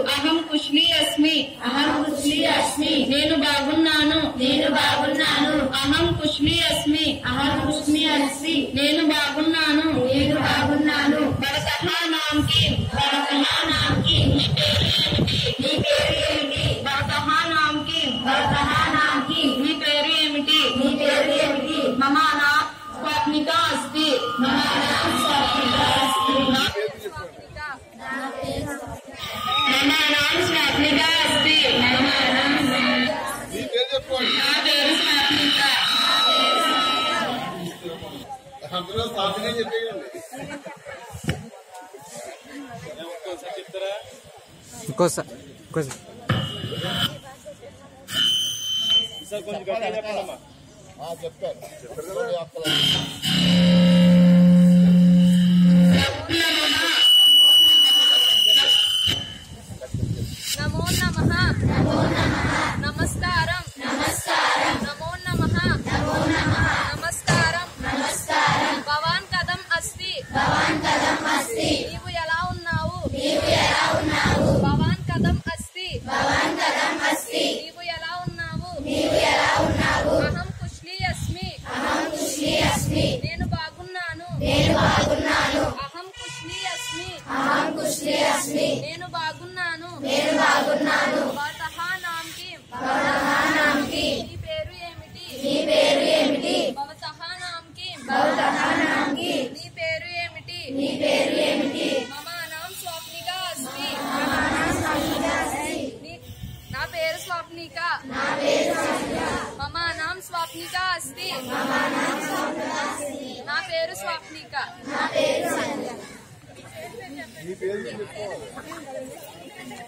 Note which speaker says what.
Speaker 1: అహం కుష్లీ అస్మి
Speaker 2: అహం కుష్లీ అస్మి
Speaker 1: నేను బాగున్నాను
Speaker 2: నేను బాగున్నాను
Speaker 1: అహం కుష్లీ అస్మి
Speaker 2: అహం కుష్లీ అస్మి
Speaker 1: నేను బాగున్నాను
Speaker 2: నేను బాగున్నాను
Speaker 1: భరతః నాంకి
Speaker 2: భరతః నాంకి నీ పేరు ఏమిటి
Speaker 1: భరతః నాంకి
Speaker 2: భరతః నాంకి
Speaker 1: నీ పేరు ఏమిటి
Speaker 2: నీ పేరు ఏమిటి
Speaker 1: మమ నా స్వప్నిక అస్తి
Speaker 2: మమ నామ స్వప్నిక అస్తి
Speaker 1: మమ నామ స్వప్నిక అస్తి
Speaker 2: మమ నామ
Speaker 3: నీ పేరు చెప్పుకోండి
Speaker 1: నా పేరు స్వప్నిక
Speaker 3: అందులో స్థాపనే చెప్పేయండి
Speaker 4: ఇంకోసారి ఇంకోసారి
Speaker 3: ఆ, చెప్తారు చెప్పారు కదా అక్కడ
Speaker 5: నమో నమ నమస్కారం
Speaker 2: నమస్కారం
Speaker 5: నమో నమ నమస్కారం
Speaker 2: నమస్కారం
Speaker 5: భవాన్ కథం అస్తి
Speaker 2: భవాన్ కథం అస్తి
Speaker 5: నీవు ఎలా ఉన్నావు
Speaker 2: నీవు ఎలా ఉన్నావు
Speaker 5: భవాన్ కథం అస్తి
Speaker 2: భవాన్ కథం అస్తి
Speaker 5: నీవు ఎలా ఉన్నావు
Speaker 2: నీవు ఎలా ఉన్నావు
Speaker 5: అహం కుష్లీ అస్మి
Speaker 2: అహం కుష్లీ అస్మి
Speaker 5: నేను బాగున్నాను
Speaker 2: నేను బాగున్నాను
Speaker 5: అహం కుష్లీ అస్మి
Speaker 2: అహం కుష్లీ అస్మి
Speaker 5: నేను బాగున్నాను
Speaker 2: నేను బాగున్నాను
Speaker 5: భవతః నాంకి
Speaker 2: భవతః నాంకి
Speaker 5: నీ పేరు ఏమిటి
Speaker 2: నీ పేరు ఏమిటి
Speaker 5: భవతః నాంకి
Speaker 2: భవతః నాంకి
Speaker 5: నీ పేరు ఏమిటి
Speaker 2: నీ పేరు ఏమిటి
Speaker 5: మమ నాం స్వప్నిక అస్తి
Speaker 2: అస్తి
Speaker 5: నీ- నా పేరు స్వప్నిక
Speaker 2: నా పేరు సంధ్య
Speaker 5: మమ నాం స్వప్నిక అస్తి నా పేరు స్వప్నిక
Speaker 2: నా పేరు సంధ్య
Speaker 3: నీ పేరు చెప్పుకోవాలి